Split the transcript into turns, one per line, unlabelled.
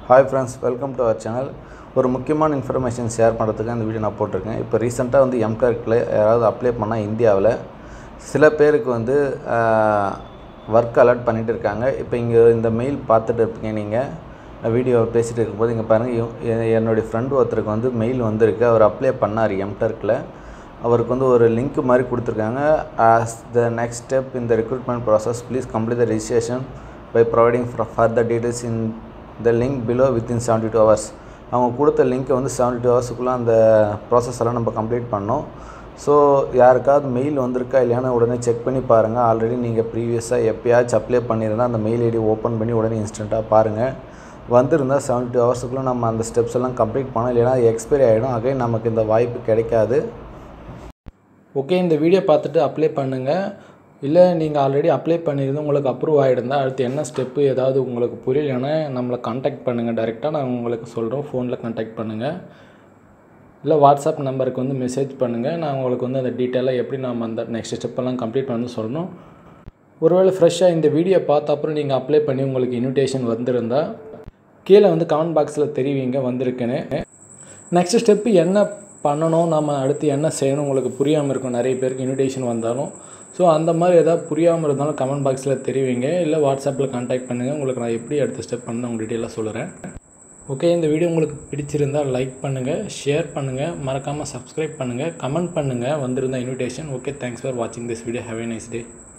hi friends welcome to our channel ஒரு முக்கியமான information share பண்ணுறதுக்கு இந்த வீடியோ நான் போட்டிருக்கேன் இப்போ ரீசெண்டாக வந்து எம்கார்க்கில் யாராவது அப்ளை பண்ணால் இந்தியாவில் சில பேருக்கு வந்து ஒர்க் அலர்ட் பண்ணிகிட்டு இருக்காங்க இப்போ இங்கே இந்த மெயில் பார்த்துட்டு இருப்பீங்க நீங்கள் வீடியோ பேசிகிட்டு இருக்கும்போது இங்கே பாருங்கள் என்னுடைய ஃப்ரெண்டு ஒருத்தருக்கு வந்து மெயில் வந்திருக்கு அவர் அப்ளை பண்ணார் எம்டர்க்கில் அவருக்கு வந்து ஒரு லிங்க் மாதிரி கொடுத்துருக்காங்க ஆஸ் த நெக்ஸ்ட் ஸ்டெப் இந்த recruitment process please complete the registration by providing further details in the link below within seventy two hours அவங்க கொடுத்த லிங்க்கை வந்து செவன்ட்டி டூ ஹவர்ஸுக்குள்ளே அந்த ப்ராசஸ் எல்லாம் நம்ம கம்ப்ளீட் பண்ணோம் ஸோ யாருக்காவது மெயில் வந்திருக்கா இல்லையான்னு உடனே செக் பண்ணி பாருங்கள் ஆல்ரெடி நீங்கள் ப்ரீவியஸாக எப்போயாச்சும் அப்ளை பண்ணியிருந்தால் அந்த மெயில் ஐடி ஓப்பன் பண்ணி உடனே இன்ஸ்டண்ட்டாக பாருங்கள் வந்திருந்தால் செவன்ட்டி டூ ஹவர்ஸுக்குள்ளே நம்ம அந்த ஸ்டெப்ஸ் எல்லாம் கம்ப்ளீட் பண்ணோம் இல்லைனா எக்ஸ்பைரி ஆகிடும் அகைன் நமக்கு இந்த வாய்ப்பு கிடைக்காது
ஓகே இந்த வீடியோ பார்த்துட்டு அப்ளை பண்ணுங்கள் இல்லை நீங்கள் ஆல்ரெடி அப்ளை பண்ணியிருந்து உங்களுக்கு அப்ரூவ் ஆகிருந்தால் அடுத்து என்ன ஸ்டெப்பு ஏதாவது உங்களுக்கு புரியலைன்னா நம்மளை காண்டாக்ட் பண்ணுங்கள் டைரெக்டாக நான் உங்களுக்கு சொல்கிறோம் ஃபோனில் காண்டாக்ட் பண்ணுங்கள் இல்லை வாட்ஸ்அப் நம்பருக்கு வந்து மெசேஜ் பண்ணுங்கள் நான் உங்களுக்கு வந்து அந்த டீட்டெயிலாக எப்படி நாம் அந்த நெக்ஸ்ட் ஸ்டெப்பெல்லாம் கம்ப்ளீட் பண்ண சொல்லணும் ஒருவேளை ஃப்ரெஷ்ஷாக இந்த வீடியோ பார்த்த அப்புறம் நீங்கள் அப்ளை பண்ணி உங்களுக்கு இன்விடேஷன் வந்திருந்தால் கீழே வந்து கமெண்ட் பாக்ஸில் தெரிவிங்க வந்திருக்குன்னு நெக்ஸ்ட் ஸ்டெப்பு என்ன பண்ணணும் நம்ம அடுத்து என்ன செய்யணும் உங்களுக்கு புரியாமல் இருக்கும் நிறைய பேருக்கு இன்விடேஷன் வந்தாலும் ஸோ அந்த மாதிரி எதாவது புரியாமல் இருந்தாலும் கமெண்ட் பாக்ஸில் தெரிவிங்க இல்லை வாட்ஸ்அப்பில் காண்டாக்ட் பண்ணுங்கள் உங்களுக்கு நான் எப்படி அடுத்த ஸ்டெப் பண்ண உங்களுக்கு டீட்டெயிலாக சொல்கிறேன் ஓகே இந்த வீடியோ உங்களுக்கு பிடிச்சிருந்தால் லைக் பண்ணுங்கள் ஷேர் பண்ணுங்கள் மறக்காமல் சப்ஸ்கிரைப் பண்ணுங்கள் கமெண்ட் பண்ணுங்கள் வந்திருந்த இன்விடேஷன் ஓகே தேங்க்ஸ் ஃபார் வாட்சிங் this video have a nice day